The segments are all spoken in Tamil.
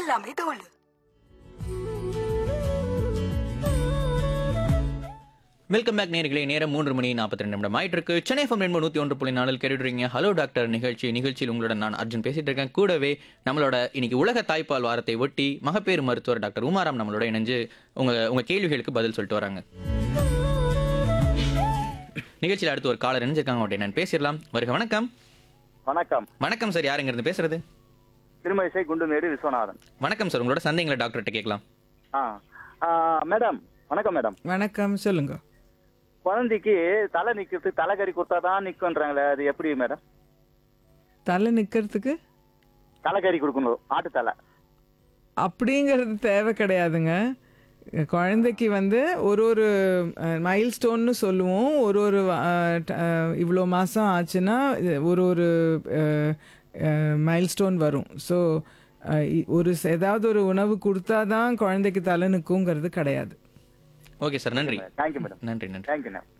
எல்லாமே தோல் வெல்கம் பேக் நேர்களே நேரம் மூன்று மணி நாற்பத்தி ரெண்டு நிமிடம் ஆயிட்டு இருக்கு சென்னை ஃபம் ரெண்டு நூற்றி ஒன்று புள்ளி நாளில் கேட்டுறீங்க ஹலோ டாக்டர் நிகழ்ச்சி நிகழ்ச்சியில் உங்களுடன் நான் அர்ஜுன் பேசிட்டு இருக்கேன் கூடவே நம்மளோட இன்னைக்கு உலக தாய்ப்பால் வாரத்தை ஒட்டி மகப்பேறு மருத்துவர் டாக்டர் உமாராம் நம்மளோட இணைஞ்சு உங்க உங்க கேள்விகளுக்கு பதில் சொல்லிட்டு வராங்க நிகழ்ச்சியில் அடுத்து ஒரு காலர் இணைஞ்சிருக்காங்க அவர்கிட்ட நான் பேசிடலாம் வருக வணக்கம் வணக்கம் வணக்கம் சார் யாருங்க இருந்து பேசுறது திருமழிசை குண்டுமேடு விஸ்வநாதன் வணக்கம் சார் உங்களோட சந்தேகங்களை டாக்டர்கிட்ட கேட்கலாம் ஆ ஆ, மேடம் வணக்கம் மேடம் வணக்கம் சொல்லுங்க குழந்தைக்கு தலை நிக்கிறது தலைக்கறி கொடுத்தா தான் நிக்குன்றாங்களே அது எப்படி மேடம் தலை நிக்கிறதுக்கு தலைக்கறி கொடுக்கணும் ஆட்டு தலை அப்படிங்கிறது தேவை கிடையாதுங்க குழந்தைக்கு வந்து ஒரு ஒரு மைல் ஸ்டோன்னு சொல்லுவோம் ஒரு ஒரு இவ்வளோ மாதம் ஆச்சுன்னா இது ஒரு ஒரு மைல் ஸ்டோன் வரும் ஸோ ஒரு ச- ஏதாவது ஒரு உணவு கொடுத்தா தான் குழந்தைக்கு தலை நிற்குங்கிறது கிடையாது ஓகே சார் நன்றி தேங்க்யூ மேடம் நன்றி நன்றி தேங்க்யூ மேம்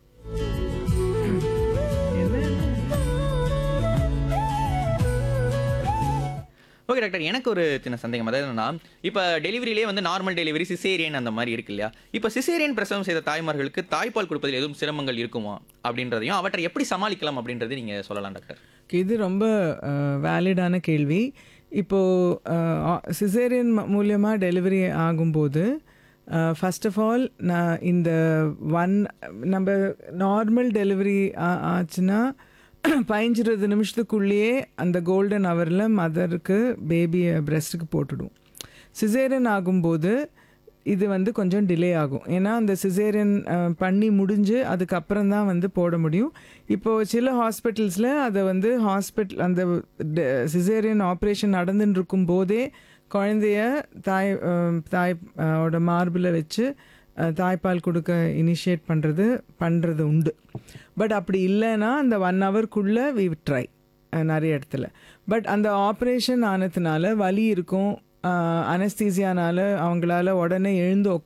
ஓகே டாக்டர் எனக்கு ஒரு சின்ன சந்தேகம் அதாவது என்னன்னா இப்போ டெலிவரியிலே வந்து நார்மல் டெலிவரி சிசேரியன் அந்த மாதிரி இருக்கு இல்லையா இப்போ சிசேரியன் பிரசவம் செய்த தாய்மார்களுக்கு தாய்ப்பால் கொடுப்பதில் எதுவும் சிரமங்கள் இருக்குமா அப்படின்றதையும் அவற்றை எப்படி சமாளிக்கலாம் அப்படின்றதை நீங்க சொல்லலாம் டாக்டர் இது ரொம்ப வேலிடான கேள்வி இப்போது சிசேரியன் மூலியமாக டெலிவரி ஆகும்போது ஃபர்ஸ்ட் ஆஃப் ஆல் நான் இந்த ஒன் நம்ம நார்மல் டெலிவரி ஆச்சுன்னா பதினஞ்சு நிமிஷத்துக்குள்ளேயே அந்த கோல்டன் ஹவரில் மதருக்கு பேபியை பிரஸ்ட்டுக்கு போட்டுடும் சிசேரியன் ஆகும்போது இது வந்து கொஞ்சம் டிலே ஆகும் ஏன்னா அந்த சிசேரியன் பண்ணி முடிஞ்சு அதுக்கப்புறம் தான் வந்து போட முடியும் இப்போது சில ஹாஸ்பிட்டல்ஸில் அதை வந்து ஹாஸ்பிட்டல் அந்த சிசேரியன் ஆப்ரேஷன் நடந்துன்னு இருக்கும் போதே குழந்தைய தாய் அஹ், தாய் அஹ், ஓட மார்பில் வச்சு அஹ், தாய்ப்பால் கொடுக்க இனிஷியேட் பண்ணுறது பண்ணுறது உண்டு பட் அப்படி இல்லைன்னா அந்த ஒன் ஹவர்க்குள்ளே வி ட்ரை நிறைய இடத்துல பட் அந்த ஆப்ரேஷன் ஆனதுனால வலி இருக்கும் அனஸ்தீசியானால அவங்களால உடனே எழுந்து